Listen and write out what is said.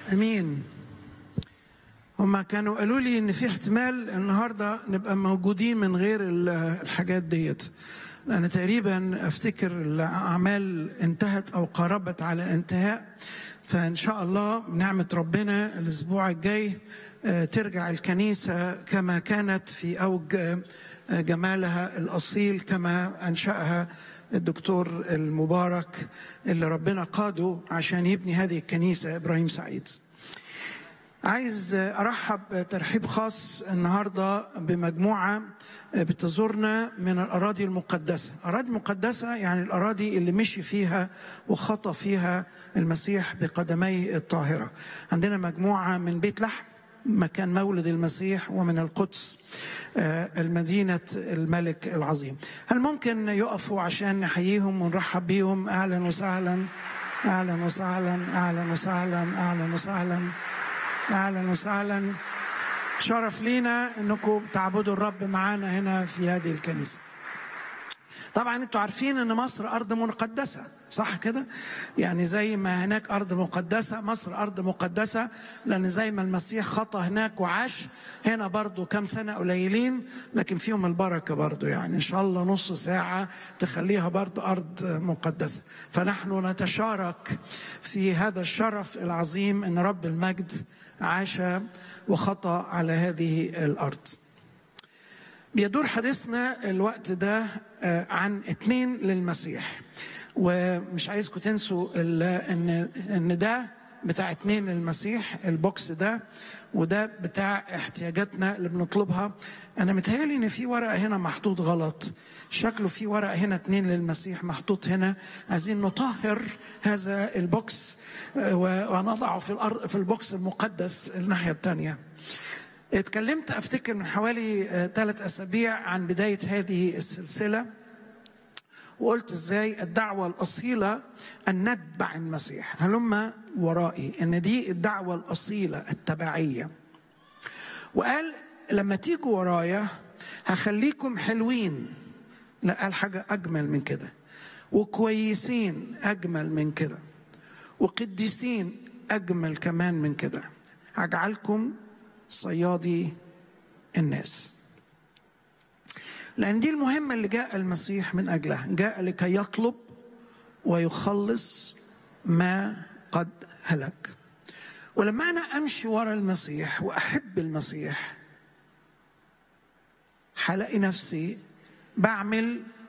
امين هما كانوا قالوا لي ان في احتمال النهارده نبقى موجودين من غير ال- الحاجات ديت لان تقريبا افتكر الاعمال انتهت او قربت على الانتهاء فان شاء الله بنعمه ربنا الاسبوع الجاي آه، ترجع الكنيسه كما كانت في اوج آه، جمالها الاصيل كما انشاها الدكتور المبارك اللي ربنا قاده عشان يبني هذه الكنيسه ابراهيم سعيد عايز ارحب ترحيب خاص النهارده بمجموعه بتزورنا من الاراضي المقدسه، اراضي مقدسه يعني الاراضي اللي مشي فيها وخطى فيها المسيح بقدميه الطاهره. عندنا مجموعه من بيت لحم مكان مولد المسيح ومن القدس آه، المدينة الملك العظيم هل ممكن يقفوا عشان نحييهم ونرحب بيهم أهلا وسهلا أهلا وسهلا أهلا وسهلا أهلا وسهلا اهلا وسهلا شرف لينا انكم تعبدوا الرب معانا هنا في هذه الكنيسه طبعا انتوا عارفين ان مصر ارض مقدسه صح كده يعني زي ما هناك ارض مقدسه مصر ارض مقدسه لان زي ما المسيح خطى هناك وعاش هنا برضو كم سنه قليلين لكن فيهم البركه برضو يعني ان شاء الله نص ساعه تخليها برضو ارض مقدسه فنحن نتشارك في هذا الشرف العظيم ان رب المجد عاش وخطى على هذه الارض بيدور حديثنا الوقت ده آه، عن اتنين للمسيح ومش عايزكم تنسوا ال- ان ان ده بتاع اتنين للمسيح البوكس ده وده بتاع احتياجاتنا اللي بنطلبها انا متهيألي ان في ورقه هنا محطوط غلط شكله في ورقه هنا اتنين للمسيح محطوط هنا عايزين نطهر هذا البوكس آه، و- ونضعه في الارض في البوكس المقدس الناحيه الثانيه اتكلمت افتكر من حوالي ثلاث اسابيع عن بدايه هذه السلسله وقلت ازاي الدعوه الاصيله ان نتبع المسيح هلم ورائي ان دي الدعوه الاصيله التبعيه وقال لما تيجوا ورايا هخليكم حلوين لا قال حاجه اجمل من كده وكويسين اجمل من كده وقديسين اجمل كمان من كده هجعلكم صيادي الناس لان دي المهمه اللي جاء المسيح من اجلها جاء لكي يطلب ويخلص ما قد هلك ولما انا امشي ورا المسيح واحب المسيح هلاقي نفسي بعمل